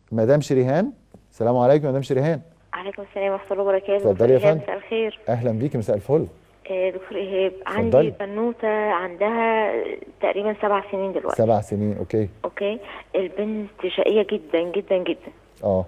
مدام شريهان السلام عليكم مدام شريهان عليكم السلام ورحمة الله وبركاته اتفضلي يا دكتور إيهاب، فندم. مساء الخير اهلا بيكي مساء الفل آه، دكتور إيهاب اتفضلي. عندي بنوتة عندها تقريبا سبع سنين دلوقتي سبع سنين اوكي اوكي البنت شقية جدا جدا جدا اه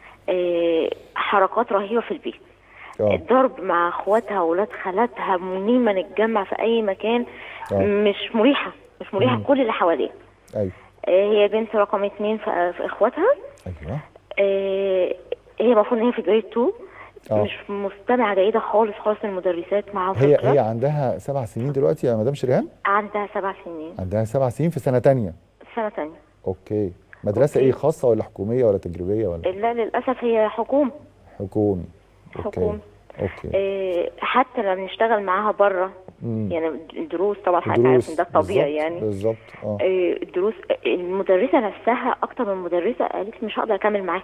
آه، حركات رهيبة في البيت اه الضرب مع اخواتها واولاد خالاتها منين ما نتجمع في اي مكان آه. مش مريحة مش مريحة مم. كل اللي حواليها ايوه آه، هي بنت رقم اتنين في في اخواتها ايوه آه، هي المفروض ان هي في جريد 2 آه. مش مستمعة جيدة خالص خالص المدرسات معاها في هي الكلاس. هي عندها سبع سنين دلوقتي يا مدام شريهان عندها سبع سنين عندها سبع سنين في سنه تانية سنة تانية اوكي مدرسه أوكي. ايه خاصه ولا حكوميه ولا تجريبيه ولا لا للأسف هي حكومة حكومي اوكي حكومي. اوكي إيه، حتى لما بنشتغل معاها بره مم. يعني الدروس طبعا حضرتك دروس عارف إن ده طبيعي بالظبط، يعني بالظبط اه إيه، الدروس المدرسة نفسها أكتر من مدرسة قالت مش هقدر أكمل معاها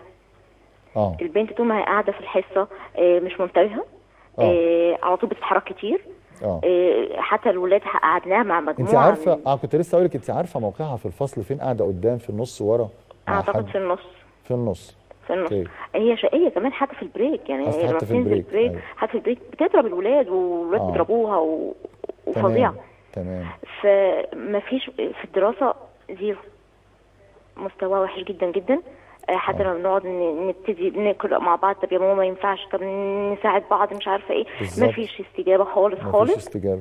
اه البنت طول ما هي قاعدة في الحصة إيه، مش منتبهة آه. إيه، على طول بتتحرك كتير اه إيه، حتى الولاد قعدناها مع مجموعة انت عارفه من- اه كنت لسه اقول لك انت عارفه موقعها في الفصل فين قاعده قدام في النص ورا مع أعتقد حد؟ في النص في النص في النص اوكي هي شقية كمان حتى في البريك يعني أصل هي لما حتى في بتنزل البريك، بريك أيوة. حتى في البريك بتضرب الولاد والولاد آه. بيضربوها و... وفظيعة تمام تمام فمفيش في الدراسة زيرو مستوى وحش جدا جدا آه، حتى آه. لما بنقعد ن- نبتدي ناكل مع بعض طب يا ماما ما ينفعش طب نساعد بعض مش عارفه ايه بالظبط. مفيش استجابه خالص مفيش خالص استجابه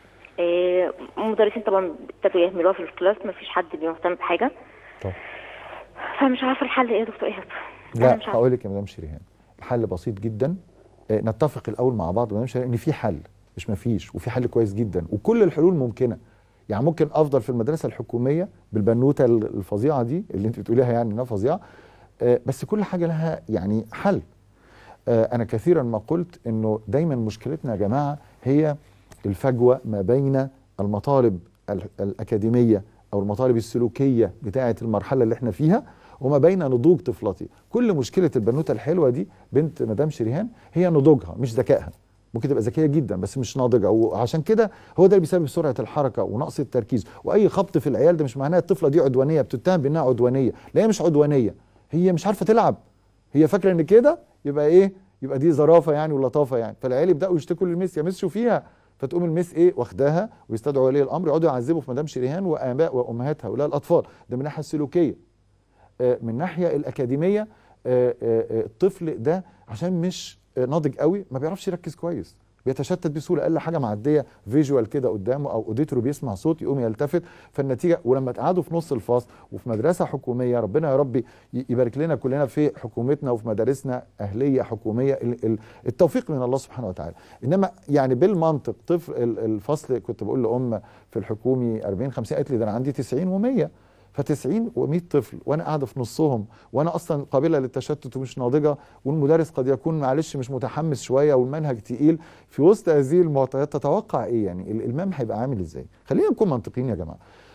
آه، المدرسين طبعا ابتدوا يهملوها في الكلاس مفيش حد بيهتم بحاجه طب فمش عارفه الحل ايه يا دكتور ايهاب أنا لا مش عارفة. هقول لك يا مدام شريهان الحل بسيط جدا آه، نتفق الاول مع بعض مدام شريهان ان في حل مش مفيش وفي حل كويس جدا وكل الحلول ممكنه يعني ممكن افضل في المدرسه الحكوميه بالبنوته ال- الفظيعه دي اللي انت بتقوليها يعني انها فظيعه آه، بس كل حاجه لها يعني حل آه، انا كثيرا ما قلت انه دايما مشكلتنا يا جماعه هي الفجوه ما بين المطالب ال- الاكاديميه او المطالب السلوكيه بتاعه المرحله اللي احنا فيها وما بين نضوج طفلتي كل مشكله البنوته الحلوه دي بنت مدام شريهان هي نضوجها مش ذكائها ممكن تبقى ذكيه جدا بس مش ناضجه وعشان كده هو ده اللي بيسبب سرعه الحركه ونقص التركيز واي خبط في العيال ده مش معناه الطفله دي عدوانيه بتتهم بانها عدوانيه لا هي مش عدوانيه هي مش عارفه تلعب هي فاكره ان كده يبقى ايه يبقى دي ظرافه يعني ولطافه يعني فالعيال يبداوا يشتكوا للمس يا مس شوفيها فتقوم المس ايه واخداها ويستدعوا ولي الامر يقعدوا يعذبوا في مدام شريهان واباء وامهات هؤلاء الاطفال ده من الناحيه السلوكيه آه، من الناحيه الاكاديميه آه، آه، آه، الطفل ده عشان مش آه، ناضج قوي ما بيعرفش يركز كويس بيتشتت بسهوله اقل حاجه معديه فيجوال كده قدامه او اوديتور بيسمع صوت يقوم يلتفت فالنتيجه ولما تقعدوا في نص الفصل وفي مدرسه حكوميه ربنا يا رب ي- يبارك لنا كلنا في حكومتنا وفي مدارسنا اهليه حكوميه ال- ال- التوفيق من الله سبحانه وتعالى انما يعني بالمنطق طفل ال- الفصل كنت بقول لام في الحكومي 40 50 قالت لي ده انا عندي 90 و100 ف90 و100 طفل وانا قاعده في نصهم وانا اصلا قابله للتشتت ومش ناضجه والمدرس قد يكون معلش مش متحمس شويه والمنهج تقيل في وسط هذه المعطيات تتوقع ايه يعني الالمام هيبقى عامل ازاي خلينا نكون منطقيين يا جماعه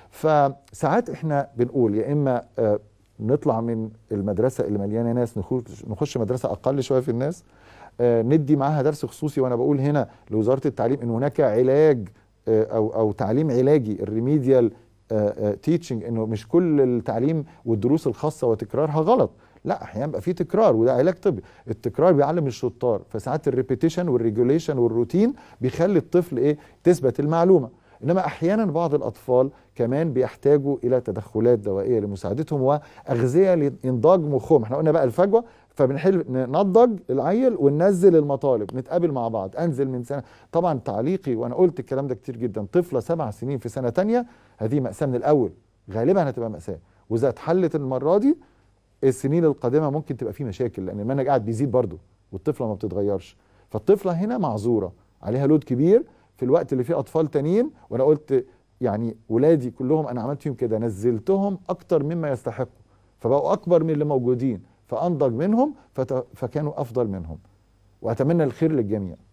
فساعات احنا بنقول يا اما آه، نطلع من المدرسه اللي مليانه ناس نخش نخش مدرسه اقل شويه في الناس آه، ندي معاها درس خصوصي وانا بقول هنا لوزاره التعليم ان هناك علاج آه، او او تعليم علاجي الريميديال تيتشنج انه مش كل التعليم والدروس الخاصه وتكرارها غلط لا احيانا بقى في تكرار وده علاج طبي التكرار بيعلم الشطار فساعات الريبيتيشن والريجوليشن والروتين بيخلي الطفل ايه تثبت المعلومه انما احيانا بعض الاطفال كمان بيحتاجوا الى تدخلات دوائيه لمساعدتهم واغذيه لانضاج مخهم احنا قلنا بقى الفجوه فبنحل ننضج العيل وننزل المطالب نتقابل مع بعض انزل من سنه طبعا تعليقي وانا قلت الكلام ده كتير جدا طفله سبع سنين في سنه تانية هذه ماساه من الاول غالبا هتبقى ماساه واذا اتحلت المره دي السنين القادمه ممكن تبقى في مشاكل لان المنهج قاعد بيزيد برضه والطفله ما بتتغيرش فالطفله هنا معذوره عليها لود كبير في الوقت اللي فيه اطفال تانيين وانا قلت يعني ولادي كلهم انا عملت فيهم كده نزلتهم اكتر مما يستحقوا فبقوا اكبر من اللي موجودين فانضج منهم فت... فكانوا افضل منهم واتمنى الخير للجميع